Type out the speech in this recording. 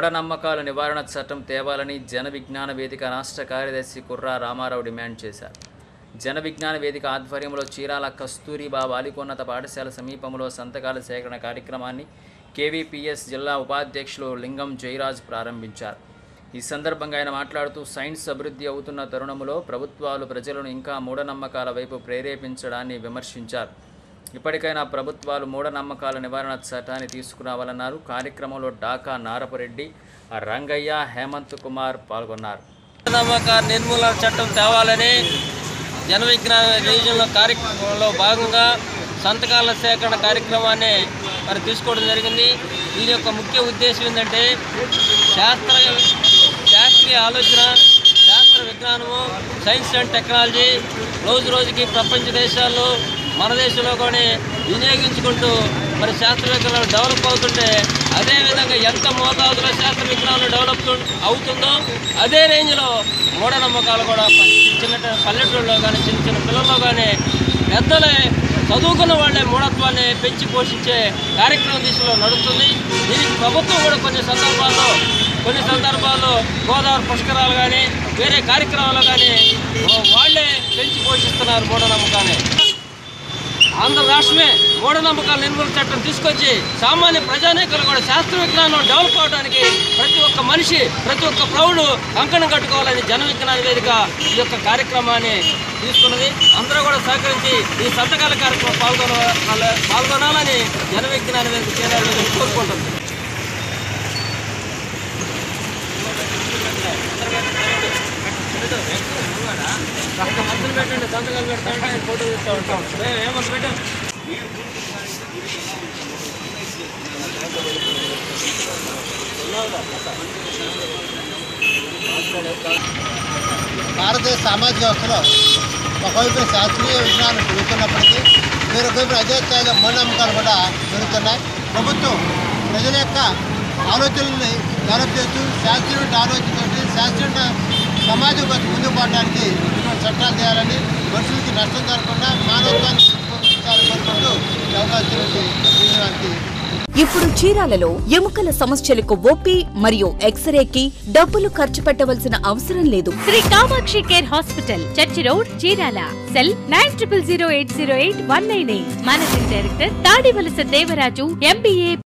మూఢనమ్మకాల నివారణ చట్టం తేవాలని జన విజ్ఞాన వేదిక రాష్ట్ర కార్యదర్శి కుర్రా రామారావు డిమాండ్ చేశారు జన విజ్ఞాన వేదిక ఆధ్వర్యంలో చీరాల కస్తూరిబా బాలికోన్నత పాఠశాల సమీపంలో సంతకాల సేకరణ కార్యక్రమాన్ని కేవీపీఎస్ జిల్లా ఉపాధ్యక్షులు లింగం జయరాజ్ ప్రారంభించారు ఈ సందర్భంగా ఆయన మాట్లాడుతూ సైన్స్ అభివృద్ధి అవుతున్న తరుణంలో ప్రభుత్వాలు ప్రజలను ఇంకా మూఢనమ్మకాల వైపు ప్రేరేపించడాన్ని విమర్శించారు ఇప్పటికైనా ప్రభుత్వాలు మూఢనమ్మకాల నివారణ చట్టాన్ని తీసుకురావాలన్నారు కార్యక్రమంలో డాకా నారపరెడ్డి రంగయ్య హేమంత్ కుమార్ పాల్గొన్నారు నమ్మక నిర్మూలన చట్టం తేవాలని జన విజ్ఞాన డివిజన్లో కార్యక్రమంలో భాగంగా సంతకాల సేకరణ కార్యక్రమాన్ని మరి తీసుకోవడం జరిగింది దీని యొక్క ముఖ్య ఉద్దేశం ఏంటంటే శాస్త్ర శాస్త్రీయ ఆలోచన శాస్త్ర విజ్ఞానము సైన్స్ అండ్ టెక్నాలజీ రోజు రోజుకి ప్రపంచ దేశాల్లో మన దేశంలో కూడా వినియోగించుకుంటూ మరి శాస్త్ర విజ్ఞానం డెవలప్ అవుతుంటే అదేవిధంగా ఎంత మోతాదులో శాస్త్ర విజ్ఞానం డెవలప్ అవుతుందో అదే రేంజ్లో మూఢనమ్మకాలు కూడా ప- చిన్న చిన్న పల్లెటూళ్ళలో కానీ చిన్న చిన్న పిల్లల్లో కానీ పెద్దలే చదువుకున్న వాళ్ళే మూఢత్వాన్ని పెంచి పోషించే కార్యక్రమం దిశలో నడుస్తుంది దీనికి ప్రభుత్వం కూడా కొన్ని సందర్భాల్లో కొన్ని సందర్భాల్లో గోదావరి పుష్కరాలు కానీ వేరే కార్యక్రమాలు కానీ వాళ్ళే పెంచి పోషిస్తున్నారు మూఢనమ్మకాన్ని ఆంధ్ర రాష్ట్రమే మూఢనమ్మకాల నిర్మూలన చట్టం తీసుకొచ్చి సామాన్య ప్రజానీకులు కూడా శాస్త్ర విజ్ఞానం డెవలప్ అవడానికి ప్రతి ఒక్క మనిషి ప్రతి ఒక్క ప్రౌఢు కంకణం కట్టుకోవాలని జన విజ్ఞాన వేదిక ఈ యొక్క కార్యక్రమాన్ని తీసుకున్నది అందరూ కూడా సహకరించి ఈ సంతకాల కార్యక్రమం పాల్గొన పాల్గొనాలని జన విజ్ఞాన వేదిక చేరాలని కోరుకుంటుంది మధ్యలో పెట్టండి సంతకాలు పెడతా ఉంటే ఆయన ఫోటో తీస్తూ ఉంటాం ఏమన్నా పెట్టండి భారతదేశ సామాజిక వ్యవస్థలో ఒకవైపు శాస్త్రీయ విజ్ఞానం పెరుగుతున్నప్పటికీ వేరొకవైపు అదే స్థాయిలో మూఢనమ్మకాలు కూడా పెరుగుతున్నాయి ప్రభుత్వం ప్రజల యొక్క ఆలోచనల్ని డెవలప్ చేస్తూ శాస్త్రీయ ఆలోచనతోటి శాస్త్రీయ సమాజం కొంచెం ముందుకు పోవడానికి ఇటువంటి చట్టాలు చేయాలని మనుషులకి నష్టం జరగకుండా మానవత్వాన్ని పెంపొందించాలని కోరుకుంటూ ఈ అవకాశం ఇచ్చినందుకు ఇప్పుడు చీరాలలో ఎముకల సమస్యలకు ఓపీ మరియు ఎక్స్రేకి డబ్బులు ఖర్చు పెట్టవలసిన అవసరం లేదు Shri Kamakshi care hospital church road Chirala cell nine triple zero eight zero eight one nine eight managing director Tadivalasa Devaraju MBA